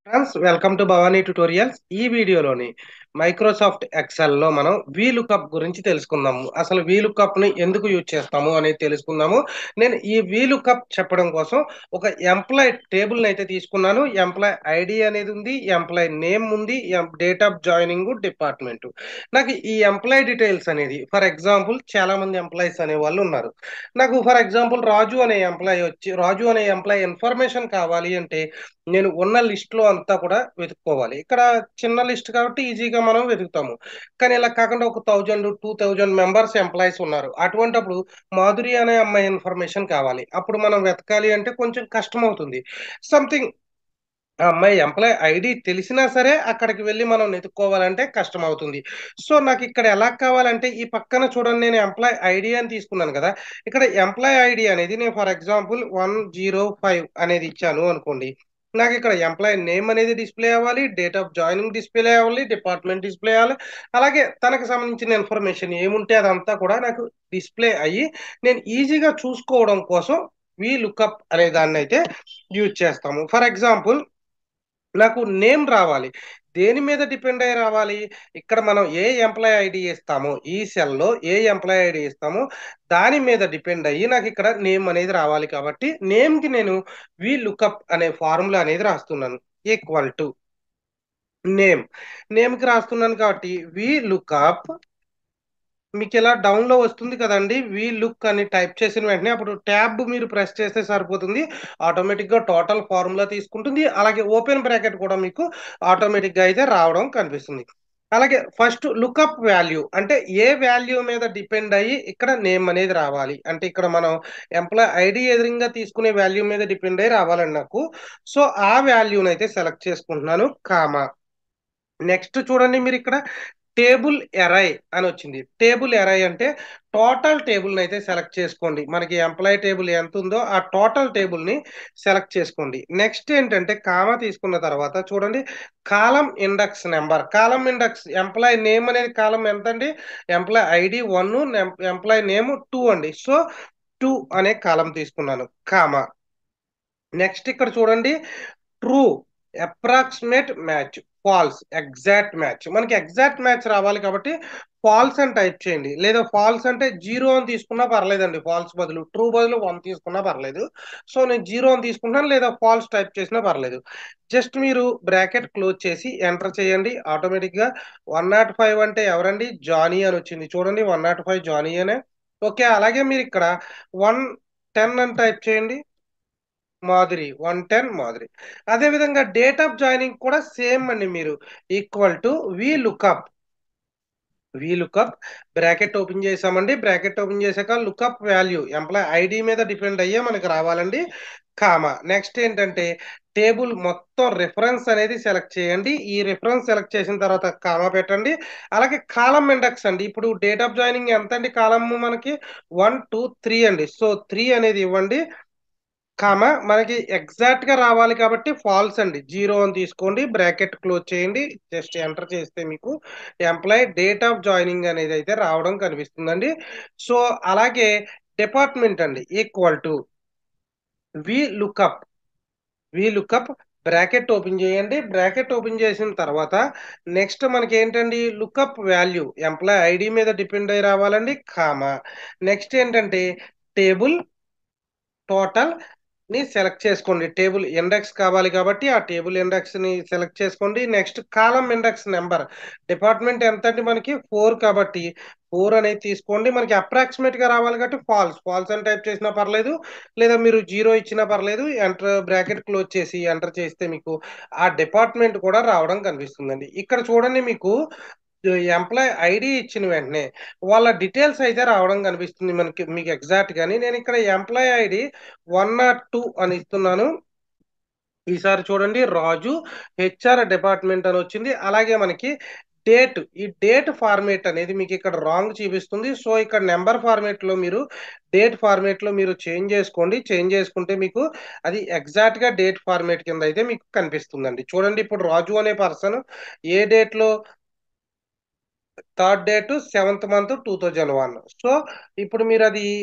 Friends welcome to Bhavani tutorials ఈ వీడియోలోని Microsoft Excel లో మనం వీలుకప్ గురించి తెలుసుకుందాము అసలు వీలుకప్ ని ఎందుకు యూజ్ చేస్తాము అనేది తెలుసుకుందాము నేను ఈ వీలుకప్ చెప్పడం కోసం ఒక ఎంప్లాయ్ టేబుల్ అయితే తీసుకున్నాను ఎంప్లాయ్ ఐడి అనేది ఉంది ఎంప్లాయ్ నేమ్ ఉంది డేట్ ఆఫ్ జాయినింగ్ డిపార్ట్మెంట్ నాకు ఈ ఎంప్లాయ్ డీటెయిల్స్ అనేది ఫర్ ఎగ్జాంపుల్ చాలా మంది ఎంప్లాయీస్ అనే వాళ్ళు ఉన్నారు నాకు ఫర్ ఎగ్జాంపుల్ రాజు అనే ఎంప్లాయ్ వచ్చి రాజు అనే ఎంప్లాయ్ ఇన్ఫర్మేషన్ కావాలి అంటే నేను ఉన్న లిస్ట్ లో అంతా కూడా వెతుక్కోవాలి ఇక్కడ చిన్న లిస్ట్ కాబట్టి ఈజీగా మనం వెతుకుతాము కానీ ఇలా కాకుండా ఒక thousand two thousand members employees ఉన్నారు అటువంటప్పుడు మాధురి అనే అమ్మాయి ఇన్ఫర్మేషన్ కావాలి అప్పుడు మనం వెతకాలి అంటే కొంచెం కష్టం అవుతుంది సంథింగ్ ఆ అమ్మాయి ఎంప్లాయ్ ఐడి తెలిసినా సరే అక్కడికి వెళ్ళి మనం వెతుక్కోవాలంటే కష్టం అవుతుంది సో నాకు ఇక్కడ ఎలా కావాలంటే ఈ పక్కన చూడండి నేను ఎంప్లాయ్ ఐడి అని తీసుకున్నాను కదా ఇక్కడ ఎంప్లాయ్ ఐడి అనేది నేను for example one zero five అనేది ఇచ్చాను అనుకోండి నాకు ఇక్కడ ఎంప్లాయ్ నేమ్ అనేది డిస్ప్లే అవ్వాలి డేట్ ఆఫ్ జాయినింగ్ డిస్ప్లే అవ్వాలి డిపార్ట్మెంట్ డిస్ప్లే అవ్వాలి అలాగే తనకు సంబంధించిన ఇన్ఫర్మేషన్ ఏముంటే అదంతా కూడా నాకు డిస్ప్లే అయ్యి నేను ఈజీగా చూసుకోవడం కోసం వి లుకప్ అనే దాన్ని అయితే యూజ్ చేస్తాము ఫర్ ఎగ్జాంపుల్ నాకు నేమ్ రావాలి దేని మీద డిపెండ్ అయ్యి రావాలి ఇక్కడ మనం ఏ ఎంప్లాయ్ ఐడి ఇస్తామో ఈ సెల్లో ఏ ఎంప్లాయ్ ఐడి ఇస్తామో దాని మీద డిపెండ్ అయ్యి నాకు ఇక్కడ నేమ్ అనేది రావాలి కాబట్టి నేమ్కి నేను వి లుకప్ అనే ఫార్ములా అనేది రాస్తున్నాను ఈక్వల్ టు నేమ్ నేమ్కి రాస్తున్నాను కాబట్టి వి లుకప్ మీకు ఇలా డౌన్లో వస్తుంది కదండి వి లుక్ అని టైప్ చేసిన వెంటనే అప్పుడు ట్యాబ్ మీరు ప్రెస్ చేస్తే సరిపోతుంది ఆటోమేటిక్గా టోటల్ ఫార్ములా తీసుకుంటుంది అలాగే ఓపెన్ బ్రాకెట్ కూడా మీకు ఆటోమేటిక్గా అయితే రావడం కనిపిస్తుంది అలాగే ఫస్ట్ లుకప్ వాల్యూ అంటే ఏ వాల్యూ మీద డిపెండ్ అయ్యి ఇక్కడ నేమ్ అనేది రావాలి అంటే ఇక్కడ మనం ఎంప్లాయ్ ఐడి ఎదురుగా తీసుకునే వాల్యూ మీద డిపెండ్ అయ్యి రావాలండి నాకు సో ఆ వాల్యూని అయితే సెలెక్ట్ చేసుకుంటున్నాను కామా నెక్స్ట్ చూడండి మీరు ఇక్కడ టేబుల్ ఎరై అని వచ్చింది టేబుల్ ఎరై అంటే టోటల్ టేబుల్ని అయితే సెలెక్ట్ చేసుకోండి మనకి ఎంప్లాయ్ టేబుల్ ఎంత ఉందో ఆ టోటల్ టేబుల్ని సెలెక్ట్ చేసుకోండి నెక్స్ట్ ఏంటంటే కామా తీసుకున్న తర్వాత చూడండి column index number column index employee name అనేది కాలం ఎంత అండి employee ID one employee name two అండి సో టూ అనే కాలం తీసుకున్నాను కామా నెక్స్ట్ ఇక్కడ చూడండి true approximate match false exact match మనకి ఎగ్జాక్ట్ మ్యాచ్ రావాలి కాబట్టి ఫాల్స్ అని టైప్ చేయండి లేదా ఫాల్స్ అంటే జీరో అని తీసుకున్నా పర్లేదండి ఫాల్స్ బదులు ట్రూ బదులు వన్ తీసుకున్నా పర్లేదు సో నేను జీరో అని తీసుకుంటాను లేదా ఫాల్స్ టైప్ చేసినా పర్లేదు జస్ట్ మీరు బ్రాకెట్ క్లోజ్ చేసి ఎంటర్ చేయండి ఆటోమేటిక్గా వన్ నాట్ ఫైవ్ అంటే ఎవరండి జానీ అని వచ్చింది చూడండి వన్ నాట్ ఫైవ్ జానీ అనే ఓకే అలాగే మీరు ఇక్కడ వన్ టెన్ అని టైప్ చేయండి మాధురి వన్ టెన్ మాధురి అదేవిధంగా డేట్ ఆఫ్ జాయినింగ్ కూడా సేమ్ అండి మీరు equal to V lookup V lookup bracket open చేసామండి బ్రాకెట్ ఓపెన్ చేశాక లుకప్ వాల్యూ ఎంప్లాయ్ ఐడి మీద డిపెండ్ అయ్యే మనకి రావాలండి కామా నెక్స్ట్ ఏంటంటే టేబుల్ మొత్తం రిఫరెన్స్ అనేది సెలెక్ట్ చేయండి ఈ రిఫరెన్స్ సెలెక్ట్ చేసిన తర్వాత కామా పెట్టండి అలాగే కాలం ఇండెక్స్ అండి ఇప్పుడు డేట్ ఆఫ్ జాయినింగ్ ఎంత అండి కాలమ్ మనకి వన్ టూ త్రీ అండి సో త్రీ అనేది ఇవ్వండి కామ మనకి ఎగ్జాక్ట్ గా రావాలి కాబట్టి ఫాల్స్ అండి జీరో అని తీసుకోండి బ్రాకెట్ క్లోజ్ చేయండి జస్ట్ ఎంటర్ చేస్తే మీకు ఎంప్లాయ్ డేట్ ఆఫ్ జాయినింగ్ అనేది అయితే రావడం కనిపిస్తుందండి సో అలాగే డిపార్ట్మెంట్ అండి equal to V lookup V lookup bracket open చేయండి బ్రాకెట్ ఓపెన్ చేసిన తర్వాత నెక్స్ట్ మనకి ఏంటండి లుకప్ వాల్యూ ఎంప్లాయ్ ఐడి మీద డిపెండ్ అయి రావాలండి కామా నెక్స్ట్ ఏంటంటే టేబుల్ టోటల్ ని సెలెక్ట్ చేసుకోండి టేబుల్ ఇండెక్స్ కావాలి కాబట్టి ఆ టేబుల్ ఇండెక్స్ ని సెలెక్ట్ చేసుకోండి next column index number department ఎంత అంటే మనకి ఫోర్ కాబట్టి ఫోర్ అనేది తీసుకోండి మనకి అప్రాక్సిమేట్ గా రావాలి కాబట్టి ఫాల్స్ ఫాల్స్ అని టైప్ చేసినా పర్లేదు లేదా మీరు జీరో ఇచ్చినా పర్లేదు ఎంటర్ బ్రాకెట్ క్లోజ్ చేసి ఎంటర్ చేస్తే మీకు ఆ డిపార్ట్మెంట్ కూడా రావడం కనిపిస్తుందండి ఇక్కడ చూడండి మీకు ఎంప్లాయ్ ఐడి ఇచ్చిన వెంటనే వాళ్ళ డీటెయిల్స్ అయితే రావడం కనిపిస్తుంది మనకి మీకు ఎగ్జాక్ట్ గాని నేను ఇక్కడ employee ID one not two అని ఇస్తున్నాను ఈసారి చూడండి రాజు హెచ్ఆర్ డిపార్ట్మెంట్ అని వచ్చింది అలాగే మనకి డేట్ ఈ డేట్ ఫార్మేట్ అనేది మీకు ఇక్కడ రాంగ్ చూపిస్తుంది సో ఇక్కడ నెంబర్ ఫార్మేట్ లో మీరు డేట్ ఫార్మేట్ లో మీరు చేంజ్ చేసుకోండి చేంజ్ చేసుకుంటే మీకు అది ఎగ్జాక్ట్ గా డేట్ ఫార్మేట్ కింద అయితే మీకు కనిపిస్తుందండి చూడండి ఇప్పుడు రాజు అనే పర్సన్ ఏ డేట్ లో third date seventh month two thousand one so ఇప్పుడు మీరు అది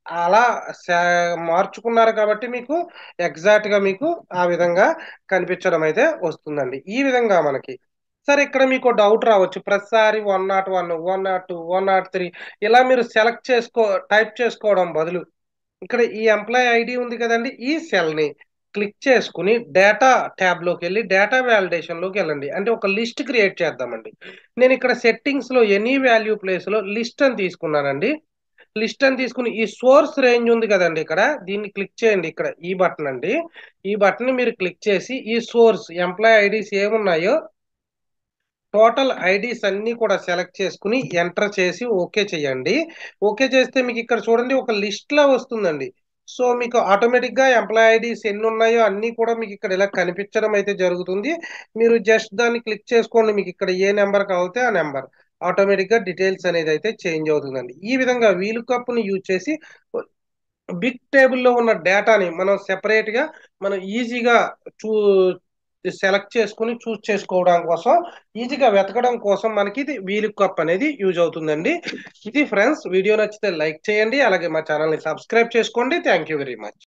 అలా శా మార్చుకున్నారు కాబట్టి మీకు ఎగ్జాక్ట్‌గా మీకు ఆ విధంగా కనిపించడం అయితే వస్తుందండి. ఈ విధంగా మనకి సరే ఇక్కడ మీకో డౌట్ రావచ్చు. ప్రతిసారి 101, 102, 103 ఇలా మీరు సెలెక్ట్ చేసుకో టైప్ చేసుకోవడం బదులు ఇక్కడ ఈ ఎంప్లాయీ ఐడీ ఉంది కదండీ! ఈ సెల్‌ని క్లిక్ చేసుకొని డేటా ట్యాబ్‌లోకెళ్ళి డేటా వాలిడేషన్‌లోకి ఎళ్ళండి. అంటే ఒక లిస్ట్ క్రియేట్ చేద్దామండి. నేనిక్కడ సెట్టింగ్స్‌లో ఎనీ వాల్యూ ప్లేస్‌లో లిస్ట్ అని తీసుకున్నానండి. లిస్ట్ అని తీసుకొని ఈ సోర్స్ రేంజ్ ఉంది కదండీ ఇక్కడ దీన్ని క్లిక్ చేయండి ఇక్కడ ఈ బటన్ అండి. ఈ బటన్‌ని మీరు క్లిక్ చేసి ఈ సోర్స్ ఎంప్లాయీ ఐడీస్ ఏమున్నాయో టోటల్ ఐడీస్ అన్నీ కూడా సెలెక్ట్ చేసుకొని ఎంటర్ చేసి ఓకే చేయండి. ఓకే చేస్తే మీకు ఇక్కడ చూడండి ఒక లిస్ట్‌లా వస్తుందండి. సో, మీకు ఆటోమేటిక్‌గా ఎంప్లాయీ ఐడీస్ ఎన్నున్నాయో అన్నీ కూడా మీకు ఇక్కడ ఇలా కనిపించడం అయితే జరుగుతుంది. మీరు జస్ట్ దాన్ని క్లిక్ చేసుకోండి. మీకు ఇక్కడ ఏ నంబర్ కావాలితే ఆ నంబర్. ఆటోమేటిక్‌గా డీటెయిల్స్ అనేదైతే చేంజ్ అవుతుందండి. ఈ విధంగా వీలుకప్‌ని యూజ్ చేసి బిగ్ టేబుల్‌లో ఉన్న డేటాని మనం సెపరేట్‌గా మనం ఈజీగా చూ సెలెక్ట్ చేసుకొని చూజ్ చేసుకోవడం కోసం ఈజీగా వెతకడం కోసం మనకి ఇది వీలుకప్ అనేది యూజ్ అవుతుందండి. ఇది ఫ్రెండ్స్ వీడియో నచ్చితే లైక్ చేయండి. అలాగే మా ఛానెల్‌ని సబ్స్క్రైబ్ చేసుకోండి. Thank you very much.